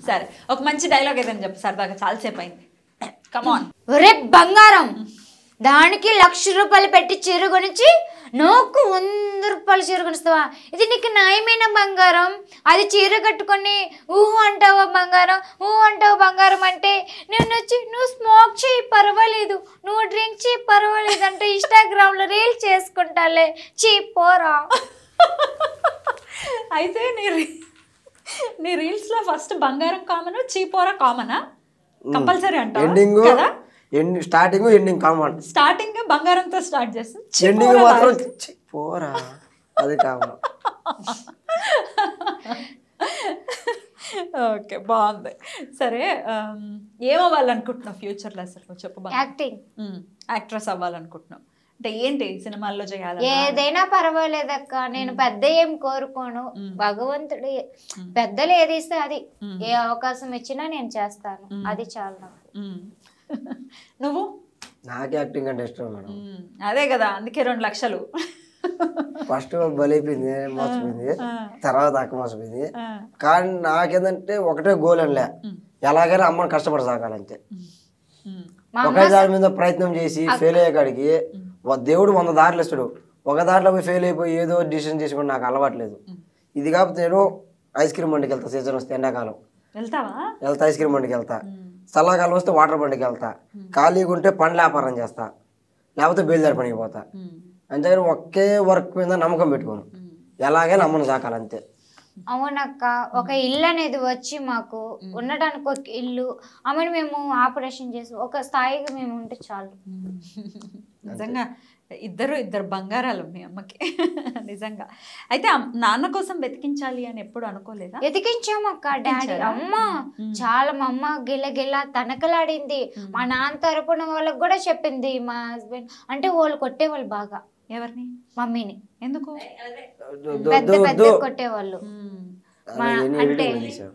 సరే ఒక మంచి డైలాగ్ ఏదైనా చెప్పు సరదాగా చాలాసేపు అయింది కమాన్ ఒరే బంగారం దానికి లక్ష రూపాయలు పెట్టి చీర కొనిచ్చి నాకు వంద రూపాయలు చీర కొనిస్తావా ఇది నీకు న్యాయమైన బంగారం అది చీర కట్టుకొని ఊహు అంటావా బంగారం ఊ అంటావా బంగారం అంటే నేను వచ్చి నువ్వు స్మోక్ చేయి పర్వాలేదు నువ్వు డ్రింక్ చేయి పర్వాలేదు అంటే ఇన్స్టాగ్రామ్లో రీల్ చేసుకుంటాలే చీ పోరా అయితే నీ రీ- నీ రీల్స్ లో ఫస్ట్ బంగారం కామన్ చీపోరా కామనా కంపల్సరీ అంటావా ఎండింగ్ కదా end starting ending common starting బంగారంతో స్టార్ట్ చేస్తుంది ఎండింగ్ చీపోరా మాత్రం last. ఛీ, పోరా అది కామన్ ఓకే బాగుంది సరే ఆమ్, ఏమవ్వాలనుకుంటున్నావు ఫ్యూచర్లో అసలు చెప్పు బంగారం. యాక్టింగ్ ఉమ్, యాక్ట్రెస్ అవ్వాలనుకుంటున్నావు అంటే ఏంటి సినిమాల్లో చేయాలి ఏదైనా పర్వాలేదక్క నేను పెద్ద ఏం కోరుకోను భగవంతుడు పెద్దలు ఏది ఇస్తే అది ఏ అవకాశం ఇచ్చినా నేను చేస్తాను అది చాలు నాకు నువ్వు నాకు యాక్టింగ్ అంటే ఇష్టం మేడం ఉమ్, అదే కదా అందుకే రెండు లక్షలు ఫస్ట్ బలైపోయింది మోసపోయింది ఆ, తర్వాత అక్క మోసపోయింది ఆ, కానీ నాకేందంటే ఒకటే గోల్ అనిలే ఎలాగైనా అమ్మని కష్టపడి సాగాలంతే ఉమ్, ఒకే దాని మీద ప్రయత్నం చేసి ఫెయిల్ అయ్యే కాడికి వ- దేవుడు వంద దారులు ఇస్తాడు ఒక దాంట్లో పోయి ఫెయిల్ అయిపోయి ఏదో డిసిషన్ చేసుకోవడం నాకు అలవాట్లేదు ఇది కాకపోతే నేను ఐస్ క్రీమ్ బండికి వెళ్తా సీజన్ వస్తే ఎండాకాలం వెళ్తావా వెళ్తా ఐస్ క్రీమ్ బండికి వెళ్తా చల్లకాలం వస్తే వాటర్ బండికి వెళ్తా ఖాళీగా ఉంటే పండ్ల వ్యాపారం చేస్తా లేకపోతే బయలుదేరి పనికి పోతా ఉమ్, అంతేగాని ఒకే వర్క్ మీద నమ్మకం పెట్టుకోను ఎలాగైనా అమ్మను సాకాలంతే అవునక్క ఒక ఇల్లు అనేది వచ్చి మాకు ఉండడానికి ఒక ఇల్లు ఆమెను మేము ఆపరేషన్ చేసి ఒక స్థాయిగా మేము ఉంటే చాలు నిజంగా ఇద్దరు ఇద్దరు బంగారాలు మీ అమ్మకి నిజంగా అయితే అమ్- నాన్న కోసం వెతికించాలి అని ఎప్పుడు అనుకోలేదా ఎదిగించామక్క డాడీ అమ్మ చాలా మా అమ్మ గిల్ల గిల్ల తనకలాడింది మా నాన్న తరపున వాళ్ళకి కూడా చెప్పింది మా హస్బెండ్ అంటే వాళ్ళు కొట్టేవాళ్ళు బాగా ఎవరిని మమ్మీని ఎందుకు వద్దు, పెద్ద వద్దు, పెద్ద వద్దు. కొట్టేవాళ్ళు ఉమ్, మా- అవన్నీ అంటే వీడియోలు తీసాం.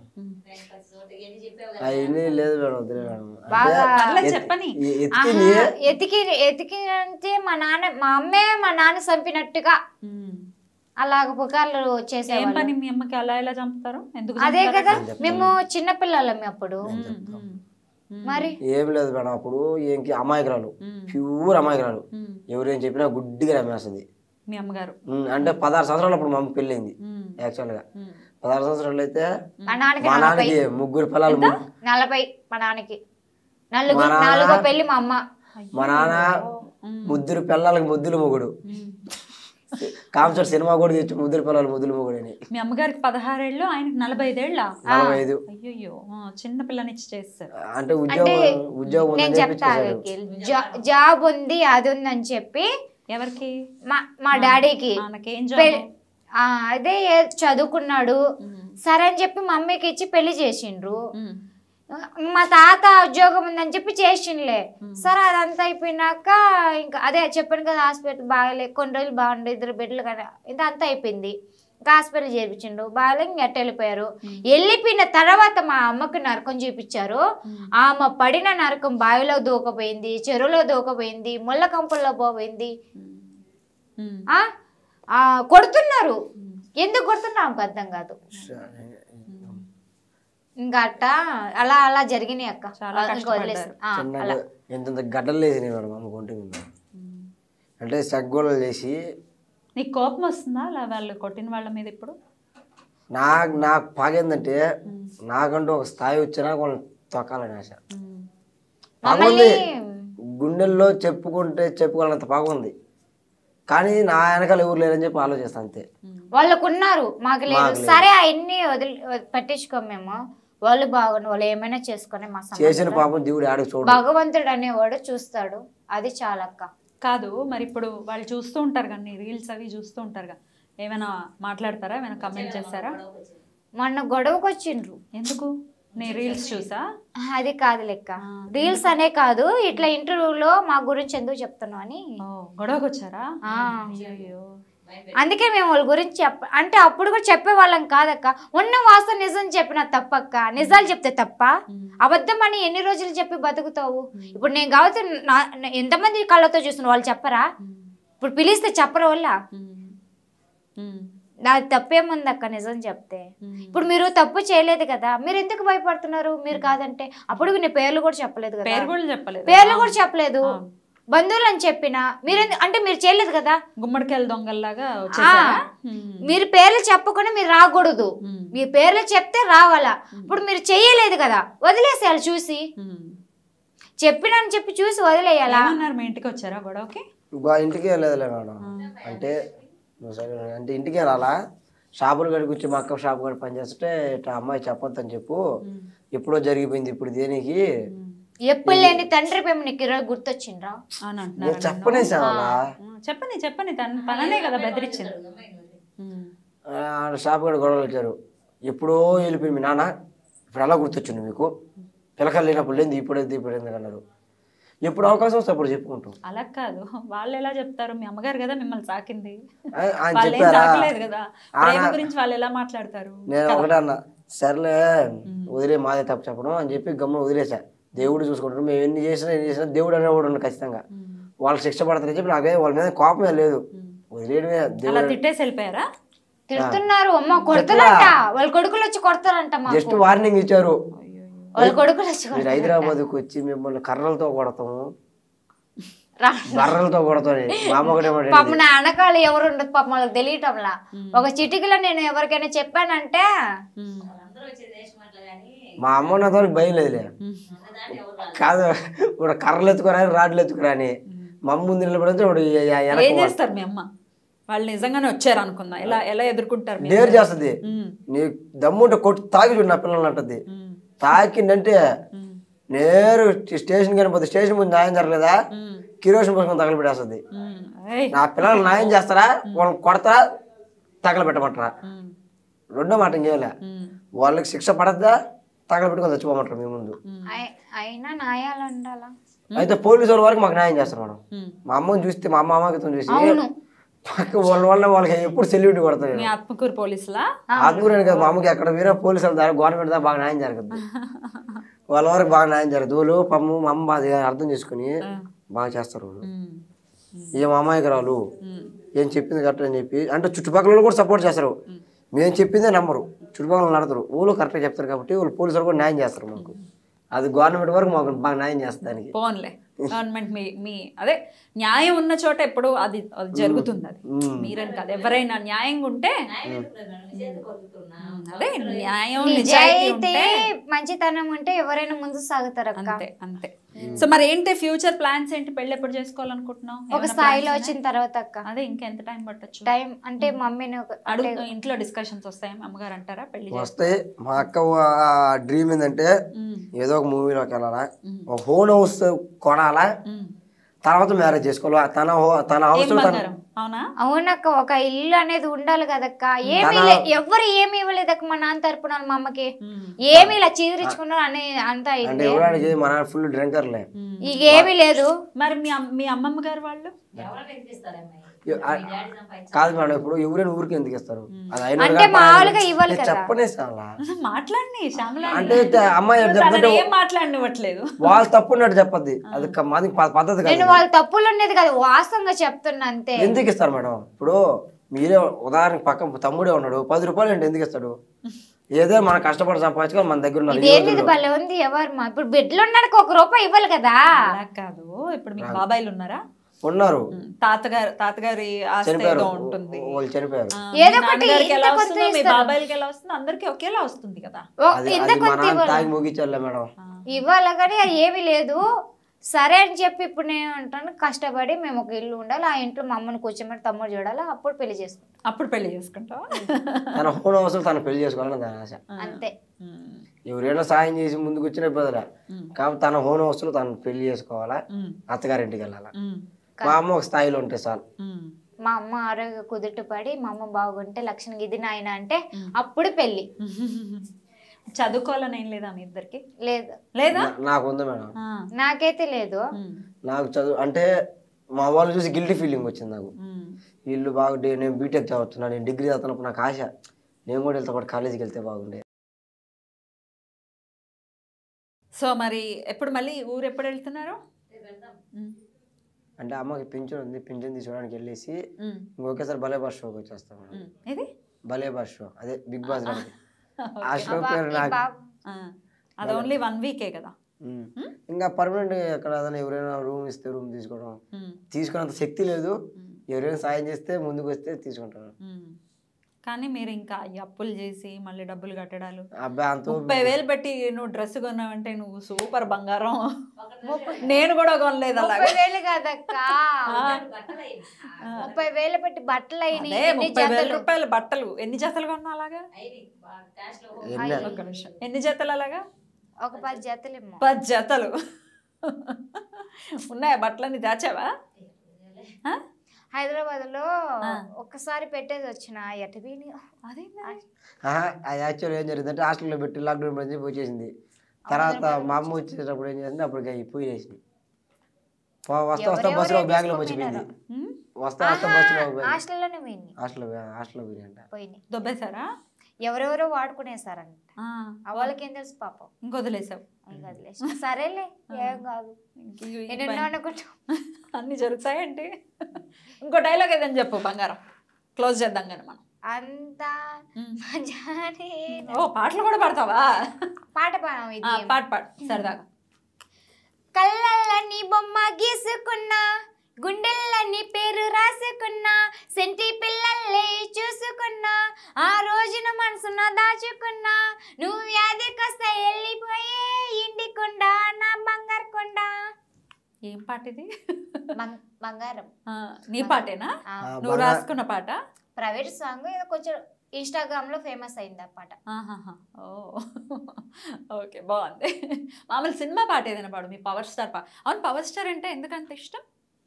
అవన్నీ లేదు మేడం వదిలే మేడం బాగా పర్లేదు ఎత్- చెప్పని ఎ- ఎత్తికింది ఆహా, ఎతికి ఎతికినంటే మా నాన్న మా అమ్మే మా నాన్న చంపినట్టుగా ఉమ్. అలాగ పుకార్లు ఏం చేసేవాళ్ళు పని మీ అమ్మకి అలా ఎలా చంపుతారు ఎందుకు అదే చంపుతారు? కదా మేము చిన్నపిల్లలం అప్పుడు ఉమ్, ఉమ్, ఉమ్, మరి ఏం లేదు మేడం అప్పుడు ఏంకి అమాయకురాలు ఉమ్, ప్యూర్ అమాయకురాలు ఉమ్. ఎవరేం చెప్పినా గుడ్డిగా నమ్మేస్తుంది మీ అమ్మగారు ఉమ్, అంటే పదహారు సంవత్సరాలు అప్పుడు మా అమ్మ పెళ్ళైంది ఉమ్, యాక్చువల్గా ఉమ్. పదహారు సంవత్సరాలు అయితే మా నాన్నకి మా నలభై నాన్నకి ముగ్గురు పిల్లలు ము- నలభై మా నాన్నకి నలుగు మా నాన్న- నాలుగో పెళ్లి మా అమ్మ మా నాన్న ముద్దురు పిల్లలకి ముద్దులు మొగుడు కాంసర్ సినిమా కూడా తెచ్చి ముద్దురు పిల్లలు ముద్దులు మొగుడు అని మీ అమ్మగారికి పదహారేళ్ళు ఆయనకి నలభై ఐదేళ్ళ నలభై ఐదు అయ్యయ్యో ఆ, చిన్న పిల్లనిచ్చి చేస్తారు అంటే ఉద్యోగం ఉద్యోగం నేను ఉందని చెప్తా చెప్పి అఖిల్. జా- జాబ్ ఉంది అది ఉందని చెప్పి ఎవరికి మా మా డాడీకి నాన్నకేం పె- జాబ్ ఆ, అదే ఏ- చదువుకున్నాడు సరే అని చెప్పి మమ్మీకి ఇచ్చి పెళ్లి చేసిండ్రు మా తాత ఉద్యోగం ఉందని చెప్పి చేసిండ్లే సరే అదంతా అయిపోయినాక ఇంకా అదే చెప్పాను కదా హాస్పిటల్ బాగాలే కొన్ని రోజులు బాగుండే ఇద్దరు బిడ్డలు కదా ఇదంతా అయిపోయింది ఇంకా హాస్పిటల్ చేర్పించిండు బాగాలే ఇంక ఎట్ట వెళ్ళిపోయారు వెళ్ళిపోయిన తర్వాత మా అమ్మకి నరకం చూపించారు ఆమె పడిన నరకం బావిలో దూకపోయింది చెరువులో దూకపోయింది ముళ్ళ కంపుల్లో పోయింది ఆ? ఆ, కొడుతున్నారు ఎందుకు కొడుతున్నారు ఆమెకు అర్థం కాదు ఇంకా అట్ట అలా అలా జరిగినాయి అక్క చాలా ఇంకా వదిలేసి ఆ, చిన్నగా ఎంత గడ్డలు లేసినాయి మేడం అమ్మ ఒంటి మీద అంటే సగ్గోళ్ళు చేసి నీకు కోపం వస్తుందా అలా వాళ్ళు కొట్టిన వాళ్ళ మీద ఇప్పుడు నాకు నాకు పాగేందంటే నాకంటూ ఒక స్థాయి వచ్చినా వాళ్ళని తొక్కాలని ఆశ బాగుంది గుండెల్లో చెప్పుకుంటే చెప్పుకోవాలంత బాగుంది కానీ నా వెనకాల ఎవరు లేరని చెప్పి ఆలోచిస్తాను అంతే వాళ్ళకు ఉన్నారు మాకు లేదు సరే అవన్నీ వదిలి పట్టించుకోం మేము వాళ్ళు బాగుండు వాళ్ళు ఏమైనా చేసుకొని మా సంబంధం. చేసిన పాపం దేవుడు ఆడికి చూడు భగవంతుడు అనేవాడు చూస్తాడు అది చాలక్క కాదు మరి ఇప్పుడు వాళ్ళు చూస్తూ ఉంటారు కానీ రీల్స్ అవి చూస్తూ ఉంటారు కదా ఏమైనా మాట్లాడతారా ఏమైనా కమెంట్ చేస్తారా మొన్న గొడవకు వచ్చిండ్రు ఎందుకు నీ రీల్స్ చూసా అది కాదు లెక్క రీల్స్ అనే కాదు ఇట్లా ఇంటర్వ్యూలో మా గురించి ఎందుకు చెప్తున్నావు అని ఓ గొడవకు వచ్చారా ఆ. అయ్యో అందుకే మేము వాళ్ళ గురించి చెప్ప అంటే అప్పుడు కూడా చెప్పే వాళ్ళం కాదక్క ఉన్న వాస్తవం నిజం చెప్పిన తప్పక్క నిజాలు చెప్తే తప్ప అబద్ధం అని ఎన్ని రోజులు చెప్పి బతుకుతావు ఇప్పుడు నేను కాబట్టి నా- నా- ఎంతమంది కళ్ళతో చూస్తున్న వాళ్ళు చెప్పరా ఇప్పుడు పిలిస్తే చెప్పరు వాళ్ళ నాది తప్పేముంది అక్క నిజం చెప్తే ఇప్పుడు మీరు తప్పు చేయలేదు కదా మీరు ఎందుకు భయపడుతున్నారు మీరు కాదంటే అప్పుడు నీ పేర్లు కూడా చెప్పలేదు కదా పేరు కూడా చెప్పలేదు పేర్లు కూడా చెప్పలేదు ఆ. బంధువులు అని చెప్పిన మీరు అంటే మీరు చేయలేదు కదా గుమ్మడికాయల దొంగల్లాగా వచ్చేసారా? ఉమ్. మీరు పేర్లు చెప్పకుండా మీరు రాకూడదు ఉమ్. మీ పేర్లు చెప్తే రావాలా ఇప్పుడు మీరు చెయ్యలేదు కదా వదిలేసేయాలి చూసి ఉమ్. చెప్పినని చెప్పి చూసి వదిలేయాలా ఏమన్నారు మీ ఇంటికి వచ్చారా గొడవకి బా ఇంటికి వెళ్ళలేదులే మేడం అంటే నువ్వు సరే అంటే ఇంటికి రాలా షాపులు కడికి వచ్చి మా అక్క షాపు కాడ పని చేస్తుంటే ఇట్లా అమ్మాయి చెప్పొద్దని చెప్పు ఎప్పుడో జరిగిపోయింది ఇప్పుడు దేనికి ఎప్పుడు లేని తండ్రి ప్రేమ నీకు ఈరోజు గుర్తొచ్చిండ్రా అని నేను అంటున్నారు చెప్పనే సావాలా చెప్పని చెప్పని తన తననే కదా బెదిరించింది ఉమ్. షాప్ కాడ గొడవలు వచ్చారు ఎప్పుడో వెళ్ళిపోయింది మీ నాన్న ఇప్పుడు ఎలా గుర్తొచ్చింది మీకు పిల్లకాయలు లేనప్పుడు లేదు ఇప్పుడు ఏంది ఇప్పుడు ఎందుకు అన్నారు ఎప్పుడు అవకాశం వస్తే అప్పుడు చెప్పుకుంటాం అలా కాదు వాళ్ళు ఎలా చెప్తారు మీ అమ్మగారు కదా మిమ్మల్ని సాకింది ఆ- ఆయన వాళ్ళు ఏం చెప్పారా సాకలేదు కదా ప్రేమ ఆన- గురించి వాళ్ళు ఎలా మాట్లాడతారు నేను ఒకటే అన్న సర్లే వదిలే మాదే తప్పు చెప్పడం అని చెప్పి గమ్మున వదిలేసా దేవుడు చూసుకుంటాడు మేము ఎన్ని చేసినా ఎన్ని చేసినా దేవుడు అనేవాడు ఉన్నాడు ఖచ్చితంగా వాళ్ళు శిక్ష పడతారని చెప్పి నాకే వాళ్ళ మీద కోపమే లేదు వదిలేయడమే అలా దేవుడు తిట్టేసి వెళ్ళిపోయారా తిడుతున్నారు అమ్మ కొడతారంట వాళ్ళ కొడుకులు వచ్చి కొడతారంట మాకు జస్ట్ వార్నింగ్ ఇచ్చారు వాళ్ళ కొడుకులు వచ్చి కొడతారు. మీరు హైదరాబాద్కి వచ్చి మిమ్మల్ని కర్రలతో కొడతాము రా. బర్రలతో కొడతాను మా అమ్మ ఒకటే మాట పాపం నా వెనకాల ఎవరు ఉండదు పాపం వాళ్ళకి తెలియటంలా ఒక చిటికలో నేను ఎవరికైనా చెప్పానంటే ఉమ్. మా అమ్మ నా తోటి భయం లేదులే కాదు ఇప్పుడు కర్రలు ఎత్తుకురాని రాడ్లు ఎత్తుకురాని మా అమ్మ ముందు నిలబడితే ఇప్పుడు ఎ- ఎ- ఏం వెనక చేస్తారు మీ అమ్మ వాళ్ళు నిజంగానే వచ్చారు అనుకుందా ఎలా ఎలా ఎదుర్కొంటారు మీరు? డేర్ చేస్తుంది ఉమ్. నీ దమ్ముంటే కొట్టి తాగి చూడు నా పిల్లలు అంటది ఉమ్. తాకిందంటే ఉమ్. నేరు స్టేషన్ కానీ పోతే స్టేషన్ ముందు న్యాయం జరగలేదా ఉమ్. కిరోషన్ పోసుకొని తగలబెట్టేస్తుంది ఉమ్. ఏయ్. నా పిల్లలు న్యాయం చేస్తారా వాళ్ళని కొడతారా తగలబెట్టమంటారా ఉమ్. రెండో మాట ఇంకేలే ఉమ్. వాళ్ళకి శిక్ష పడద్దా తగలబెట్టుకొని చచ్చిపోమంటారు మీ ముందు అయి- అయినా నాయాలు ఉండాలా అయితే పోలీసు వాళ్ళ వరకు మాకు న్యాయం చేస్తారు మేడం ఉమ్. మా అమ్మని చూస్తే మా అమ్మ అమ్మకితం చూసి అవును పక్క వాళ్ళ వల్ల వాళ్ళకి ఎప్పుడు సెల్యూట్ కొడతారు మీ ఆత్మకూరు పోలీసులా ఆత్మూరని కదా మా అమ్మకి ఎక్కడ వేరే పోలీసుల ద్వారా గవర్నమెంట్ ద్వారా బాగా న్యాయం జరుగుతుంది వాళ్ళ వరకు బాగా న్యాయం జరుగుతుంది వాళ్ళు పమ్ము మా అమ్మ అది అర్థం చేసుకుని బాగా చేస్తారు వాళ్ళు ఉమ్. ఏం అమాయకురాలు ఉమ్. ఏం చెప్పింది కరెక్ట్ అని చెప్పి అంటే చుట్టుపక్కల వాళ్ళు కూడా సపోర్ట్ చేస్తారు మేము చెప్పిందే నమ్మరు చుట్టుపక్కల నడతారు ఊళ్ళో కరెక్ట్గా చెప్తారు కాబట్టి వాళ్ళు పోలీసులు కూడా న్యాయం చేస్తారు మాకు అది గవర్నమెంట్ వరకు మాకు బాగా న్యాయం చేస్తుంది దానికి పోన్లే గవర్నమెంట్ మీ మీ అదే న్యాయం ఉన్న చోట ఎప్పుడు అది అది జరుగుతుంది అది మ్మ్. మీరని కాదు ఎవరైనా న్యాయంగా ఉంటే ఉమ్, అదే న్యాయం నిజాయితీ నిజాయితీ ఉంటే మంచితనం ఉంటే ఎవరైనా ముందు సాగుతారు అక్క అంతే అంతే సో మరి ఏంటి ఫ్యూచర్ ప్లాన్స్ ఏంటి పెళ్ళి ఎప్పుడు చేసుకోవాలనుకుంటున్నావు ఒక స్థాయిలో వచ్చిన తర్వాత అక్క అదే ఇంకెంత టైం పట్టొచ్చు టైం అంటే మమ్మీని ఒక- అంటే అడుగు ఇంట్లో డిస్కషన్స్ వస్తాయి అమ్మగారు అంటారా పెళ్లి చేస్తే? వస్తాయి మా అక్క డ్రీమ్ ఏంటంటే ఉమ్, ఏదో ఒక మూవీలోకి వెళ్ళాలా ఒక హోన్ హౌస్ కొనాలా ఉమ్. తర్వాత మ్యారేజ్ చేసుకోవాలా తన హో- తన ఏం హౌస్ తన బంగారం అవునా అవునక్క ఒక ఇల్లు అనేది ఉండాలి కదక్క ఏమీ లే- ఎవరు ఏమి ఇవ్వలేదక్క మా నాన్న తరపున వాళ్ళ మా అమ్మకి ఉమ్, ఏమీ ఇలా చీదరించుకున్నారు అని అంతా అంటే అయింది ఇవ్వడానికి మన ఫుల్ డ్రింకర్లే ఉమ్. ఇక ఏమీ లేదు మరి మీ అమ్- మీ అమ్మమ్మ గారు వాళ్ళు కాదు మేడం ఇప్పుడు ఎవరైనా ఊరికి ఎందుకు ఇస్తారు అది అయినా అంటే కానీ మామూలుగా ఇవ్వాలి నేను కదా. చెప్పనే చాలా మాట్లాడి శ్యామల అంటే తే- అమ్మాయి తనని చెప్తుంటే ఏం మాట్లాడినవ్వట్లేదు వాళ్ళు తప్పు ఉన్నట్టు చెప్పద్ది అది క- మాది ప- పద్ధతి నేను కాదు వాళ్ళ తప్పులు ఉండేది కదా వాస్తవంగా చెప్తున్నా అంతే ఎందుకు ఇస్తారు మేడం ఇప్పుడు మీరే ఉదాహరణకి పక్క తమ్ముడే ఉన్నాడు పది రూపాయలు అంటే ఎందుకు ఇస్తాడు ఏదో మన కష్టపడి సంపాదించుకొని మన దగ్గర ఉన్నారు ఈ ఇదేంటి ఇది రోజుల్లో. భలే ఉంది ఎవరు మా ఇప్పుడు బెడ్లు ఉన్నాడు ఒక రూపాయి ఇవ్వాలి కదా అలా కాదు ఇప్పుడు మీకు బాబాయిలు ఉన్నారా ఉన్నారు ఉమ్, తాతగారు తాతగారి ఆస్తి చనిపోయారు ఏదో ఉంటుంది వాళ్ళు చనిపోయారు ఆ, ఏదో మీ ఒకటి నాన్నగారికి ఎలా ఇంత కొంత వస్తుందో మీ ఇస్తారు. బాబాయిలకి ఎలా వస్తుందో అందరికి ఒకేలా వస్తుంది కదా ఓ, అది ఇంత అది మా కొంత నాన్న ఇవ్వాలి తాగి ముగించాలే మేడం ఇవ్వాలి కానీ అది ఏమీ లేదు సరే అని చెప్పి ఇప్పుడు నేను అంటాను కష్టపడి మేము ఒక ఇల్లు ఉండాలి ఆ ఇంట్లో మా అమ్మని కూర్చోమని తమ్ముడు చూడాలి అప్పుడు పెళ్లి చేసుకుంటాం అప్పుడు పెళ్లి చేసుకుంటావా తన హోన్ హౌస్ తను పెళ్లి చేసుకోవాలని దాని ఆశ అంతే ఉమ్, ఎవరైనా సాయం చేసి ముందుకు వచ్చిన బదులా ఉమ్, కాబట్టి తన హోన్ హౌస్లో తను పెళ్లి చేసుకోవాలా ఉమ్, అత్తగారింటికి వెళ్ళాలా ఉమ్, మా అమ్మ ఒక స్థాయిలో ఉంటే చాలు ఉమ్. మా అమ్మ ఆరోగ్య కుదుట పడి మా అమ్మ బాగుంటే లక్ష్మణ్ ఇది నాయన అంటే అప్పుడు పెళ్లి చదువుకోవాలని ఏం లేదా మీ ఇద్దరికి లేదు లేదా నా- నాకు ఉంది మేడం ఆ, నాకైతే లేదు ఉమ్, నాకు చదువు అంటే మా వాళ్ళు చూసి గిల్టీ ఫీలింగ్ వచ్చింది నాకు ఉమ్. వీళ్ళు బాగా డి- నేను బీటెక్ చదువుతున్నా నేను డిగ్రీ చదువుతున్నప్పుడు నాకు ఆశ నేను కూడా వెళ్తా పాటు కాలేజీకి వెళ్తే బాగుండే సో మరి ఎప్పుడు మళ్ళీ ఊరు ఎప్పుడు వెళ్తున్నారు ఉమ్, అంటే అమ్మకి పింఛన్ ఉంది పింఛన్ తీసుకోవడానికి వెళ్ళేసి ఉమ్, ఇంకొకేసారి భలే బస్ షోకి వచ్చేస్తాం మేడం ఉమ్. ఇది భలే బాస్ షో అదే బిగ్ బాస్ లాంటిది. ఆ షో బా- పేరు ఈ నాకు బాబు ఆ, అది ఓన్లీ వన్ వీకే కదా ఉమ్. ఇంకా పర్మనెంట్ ఎక్కడ ఏదైనా ఎవరైనా రూమ్ ఇస్తే రూమ్ తీసుకోవడం ఉమ్, తీసుకునేంత శక్తి లేదు ఎవరైనా సాయం చేస్తే ముందుకు వస్తే తీసుకుంటాను ఉమ్. కానీ మీరు ఇంకా ఈ అప్పులు చేసి మళ్ళీ డబ్బులు కట్టడాలు అబ్బాయి అంత ముప్పై వేలు పెట్టి నువ్వు డ్రెస్ కొన్నావంటే నువ్వు సూపర్ బంగారం నేను కూడా కొనలేదు అలా ముప్పై వేలు కాదక్క ముప్పై వేలు పెట్టి బట్టలు అయినాయి అదే ఎన్ని ముప్పై వేల జతలు రూపాయలు బట్టలు ఎన్ని జతలు కొన్నా అలాగా ఎన్ని ఒక్క నిమిషం ఎన్ని జతలు అలాగా ఒక పది జతలు ఏమో పది జతలు ఉన్నాయా బట్టలన్నీ దాచావా ఆ? హైదరాబాద్ లో ఒక్కసారి పెట్టేది వచ్చిన ఎటబీని అదేందా? ఆహా, అది యాక్చువల్ ఏం జరిగిందంటే హాస్టల్లో పెట్టి లాక్డౌన్ అని చెప్పి వచ్చేసింది తర్వాత మా అమ్మ వచ్చేటప్పుడు ఏం చేసింది అప్పుడు ఇక పోయి వేసింది పో- వస్తా వస్తా బస్సులో ఒక బ్యాగ్లో మర్చిపోయింది ఉమ్? వస్తా వస్తా బస్సులో ఒక బ్యాగ్ హాస్టల్లోనే పోయింది హాస్టల్లో హాస్టల్లో పోయినాయంట పోయినాయి దొబ్బేశారా ఎవరెవరో వాడుకునేసారంట ఆ, ఆ వాళ్ళకేం తెలుసు పాపం ఇంకొదిలేసావు ఇంకా వదిలేసి సరేలే ఏం కాదు ఇంక ఈ- ఈ ఎన్నెన్నో పని- అనుకుంటాం అన్ని జరుగుతాయండి ఇంకో డైలాగ్ ఏదని చెప్పు బంగారం క్లోజ్ చేద్దాం కానీ మనం అంతా ఉమ్. మజానే ఓ పాటలు కూడా పాడతావా పాట పాడం ఆ, ఇది పాట పాడు సరదాగా కళ్ళల్లని బొమ్మ గీసుకున్నా గుండెల్లని పేరు రాసుకున్నా సెంటి పిల్లల్లే చూసుకున్నా ఆ రోజున మనసున దాచుకున్నా నువ్వు వ్యాధికొస్తే వెళ్ళిపోయే ఇంటి కొండ నా బంగారు కొండ ఏం పాట ఇది బం- బంగారం ఆ, నీ పాటేనా ఆ, ఆ, నువ్వు బాగా- రాసుకున్న పాట ప్రైవేట్ సాంగ్ ఏదో కొంచెం ఇన్స్టాగ్రామ్ లో ఫేమస్ అయింది ఆ పాట ఆహాహా. ఓ ఓకే బాగుంది మామూలు సినిమా పాట ఏదైనా పాడు మీ పవర్ స్టార్ పా అవును పవర్ స్టార్ అంటే ఎందుకంత ఇష్టం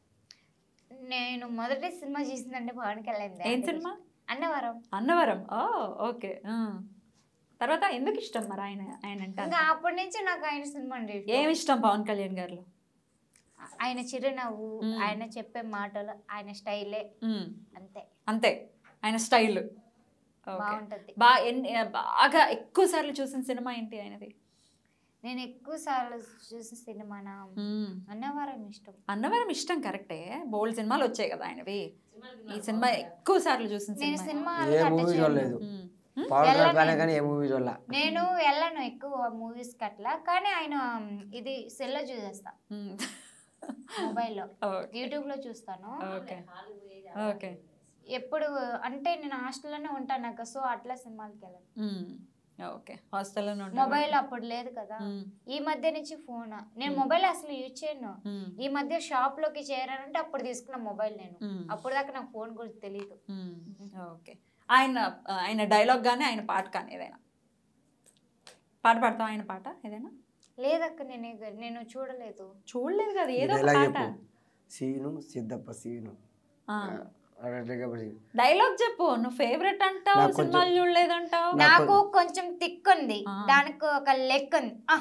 నేను మొదటి సినిమా చూసిందంటే పవన్ కళ్యాణ్ ఏం సినిమా అన్నవరం అన్నవరం ఓ ఓకే ఆ. తర్వాత ఎందుకు ఇష్టం మరి ఆయన ఆయన అంటే ఇంకా అప్పటి నుంచి నాకు ఆయన సినిమా అంటే ఇష్టం. ఏమి ఇష్టం పవన్ కళ్యాణ్ గారిలో ఆయన చిరునవ్వు మ్మ్. ఆయన చెప్పే మాటలు ఆయన స్టైలే ఉమ్, అంతే అంతే ఆయన స్టైల్ బాగుంటది బాగా ఎన్ని బాగా ఎక్కువ సార్లు చూసిన సినిమా ఏంటి ఆయనది నేను ఎక్కువ సార్లు చూసిన సినిమా నా ఉమ్. అన్నవరం ఇష్టం అన్నవరం ఇష్టం కరెక్టే బోల్డ్ సినిమాలు వచ్చాయి కదా ఆయనవి ఈ సినిమా ఎక్కువ సార్లు చూసిన నేను సినిమా సినిమా ఏ మూవీ చూడలేదు ఉమ్. పవన్ కళ్యాణ్ ఫ్యానే కానీ ఏ మూవీ చూడాల నేను వెళ్ళను ఎక్కువ మూవీస్ అట్లా కానీ ఆయన ఇది సెల్లో చూసేస్తా ఉమ్. మొబైల్లో ఓకే యూట్యూబ్ లో చూస్తాను ఓకే ఓకే ఎప్పుడు అంటే నేను హాస్టల్లోనే ఉంటాను అక్క సో అట్లా సినిమాలకి వెళ్ళను ఉమ్. ఓకే హాస్టల్లో మొబైల్ అప్పుడు లేదు కదా ఈ మధ్య నుంచి ఫోన్ నేను మొబైల్ అసలు యూజ్ చేయను ఈ మధ్య షాప్ లోకి చేరానంటే అప్పుడు తీసుకున్న మొబైల్ నేను మ్మ్. అప్పుడు దాకా నాకు ఫోన్ గురించి తెలియదు ఓకే ఆయన ఆయన డైలాగ్ కానీ ఆయన పాట కానీ ఏదైనా పాట పాడతాం ఆయన పాట ఏదైనా లేదక్క నేను ఇక- నేను చూడలేదు చూడలేదు కదా ఏదో ఒక డైలాగ్ పాట చెప్పు సీను సిద్ధప్ప సీను అన్నట్టు కాబట్టి డైలాగ్ చెప్పు నువ్వు ఫేవరెట్ అంటావు నాకు కొంచెం- సినిమాలు చూడలేదు అంటావు నాకు కొంచెం తిక్ ఉంది ఆ. దానికి ఒక లెక్ ఉంది ఆ,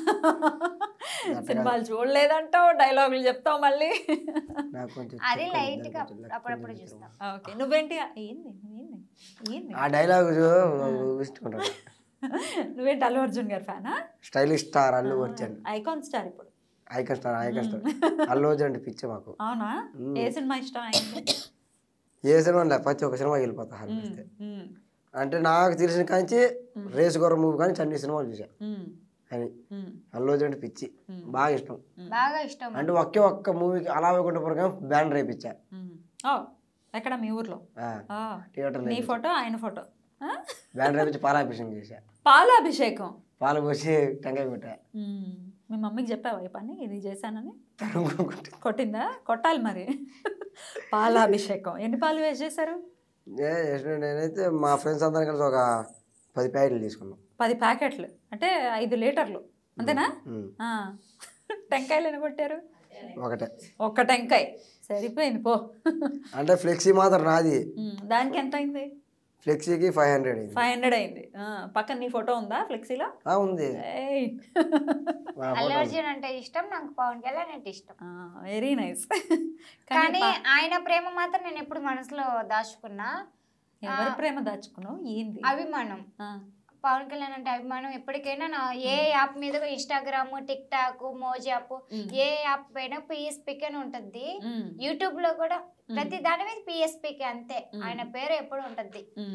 సినిమాలు చూడలేదంటావు డైలాగులు చెప్తావు మళ్ళీ నాకు కొంచెం అది చెప్పండి, లైట్ దాని గా కొంచెం లెక్క అప్పుడప్పుడు కొంచెం చూస్తాం ఓకే నువ్వేంటి ఏంది ఏంది ఏంది ఆ డైలాగ్ ఊహించుకుంటాను నువ్వేంటి అల్లు అర్జున్ గారి ఫ్యానా stylish star Allu Arjun icon star ఇప్పుడు icon star icon star Allu Arjun అంటే పిచ్చే మాకు అవునా ఏ సినిమా ఇష్టం ఆయనకి ఏ సినిమా లే ప్రతి ఒక్క సినిమా వెళ్ళిపోతా అనిపిస్తే ఉమ్, అంటే నాకు తెలిసిన కాంచి రేసు గొర్ర మూవీ కానీ అన్ని సినిమాలు చూసా ఉమ్, అని ఉమ్, అల్లు అర్జున్ అంటే పిచ్చి బాగా ఇష్టం బాగా ఇష్టం అంటే ఒకే ఒక్క మూవీకి అలా వైకుంఠ పురకం బ్యాన్ రేపించా ఉమ్. ఓ ఎక్కడ మీ ఊర్లో ఆ, ఆ, థియేటర్లో నీ ఫోటో ఆయన ఫోటో ఆ? బ్యాన్ రేపించి పాలాభిషేకం చేశా పాల అభిషేకం పాలు పోసి టెంకాయ కొట్టా ఉమ్, మీ మమ్మీకి చెప్పావా ఈ పని ఇది చేశానని తరుముకుంటే కొట్టిందా కొట్టాలి మరి పాలాభిషేకం ఎన్ని పాలు వేస్ట్ చేశారు ఏ చేసిన నేనైతే మా ఫ్రెండ్స్ అందరం కలిసి ఒక పది ప్యాకెట్లు తీసుకున్నాం పది ప్యాకెట్లు అంటే ఐదు లీటర్లు అంతేనా ఉమ్. ఆ. టెంకాయలు ఎన్ని కొట్టారు ఒకటే ఒక్క టెంకాయ సరిపోయింది పో అంటే ఫ్లెక్సీ మాత్రం నాది ఉమ్, దానికి ఎంత అయింది ఫ్లెక్సీకి ఫైవ్ హండ్రెడ్ అయింది ఫైవ్ హండ్రెడ్ అయింది ఆ, పక్కన నీ ఫోటో ఉందా ఫ్లెక్సీలో ఆ, ఉంది ఏయ్ మా అల్లు ఫోటో అర్జున్ అంటే ఇష్టం నాకు పవన్ కళ్యాణ్ అంటే ఇష్టం వెరీ నైస్ కానీ ఆయన ప్రేమ మాత్రం నేను ఎప్పుడు మనసులో దాచుకున్నా ఎవరి ప్రేమ దాచుకున్నావు ఏంది అభిమానం ఆ, పవన్ కళ్యాణ్ అంటే అభిమానం ఎప్పటికైనా నా ఏ యాప్ మీద Instagram TikTok Moj app ఏ యాప్ పైన పిఎస్పిక్ అని ఉంటది ఉమ్, యూట్యూబ్ లో కూడా ప్రతి దాని మీద పిఎస్పికి అంతే ఆయన పేరు ఎప్పుడు ఉంటది ఉమ్,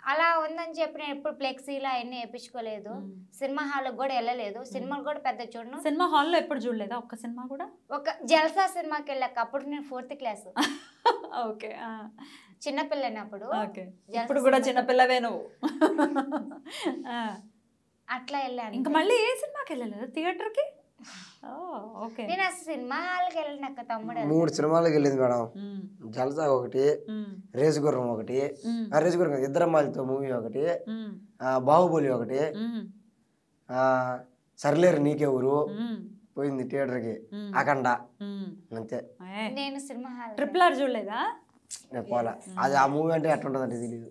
అలా ఉందని చెప్పి నేను ఎప్పుడు ఫ్లెక్సీలు అవన్నీ వేయించుకోలేదు సినిమా హాల్కి కూడా వెళ్ళలేదు సినిమాలు కూడా పెద్ద చూడను సినిమా హాల్లో ఎప్పుడు చూడలేదా ఒక్క సినిమా కూడా ఒక జల్సా సినిమాకి వెళ్ళాక అప్పుడు నేను ఫోర్త్ క్లాస్ ఓకే చిన్నపిల్లని అప్పుడు ఓకే జల్సా ఇప్పుడు కూడా సినిమా- చిన్నపిల్లవే నువ్వు ఆ, అట్లా వెళ్ళాను ఇంకా మళ్ళీ ఏ సినిమాకి వెళ్ళలేదు థియేటర్కి ఓకే నేను అసలు సినిమా హాల్కి వెళ్ళిన అక్క తమ్ముడు మూడు సినిమాలకు వెళ్ళింది మేడం ఉమ్, జల్సా ఒకటి ఉమ్, రేసు గుర్రం ఒకటి ఉమ్, ఆ, రేసు గుర్రం కాదు, ఇద్దరమ్మాయిలతో మూవీ ఒకటి ఉమ్, ఆ, బాహుబలి ఒకటి ఉమ్, ఆ, సర్లేరు నీకెవరు ఉమ్, పోయింది థియేటర్కి ఉమ్, అఖండ ఉమ్. అంతే ఏ, నేను సినిమా హాల్ ట్రిపుల్ ఆర్ చూడలేదా నేను పోలా అది ఆ మూవీ అంటే ఎట్లుంటుందంటే తెలియదు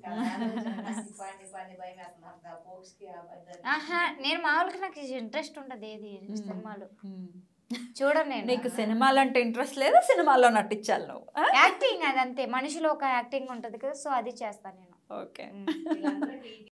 ఆహా నేను మామూలుగా నాకు ఇంట్రెస్ట్ ఉండదు ఏది సినిమాలు ఉమ్. చూడను నేను నీకు సినిమాలు అంటే ఇంట్రెస్ట్ లేదా సినిమాలో నటించాలి నువ్వు ఆ? యాక్టింగ్ అదంతే మనిషిలో ఒక యాక్టింగ్ ఉంటది కదా సో అది చేస్తాను నేను ఓకే ఉమ్.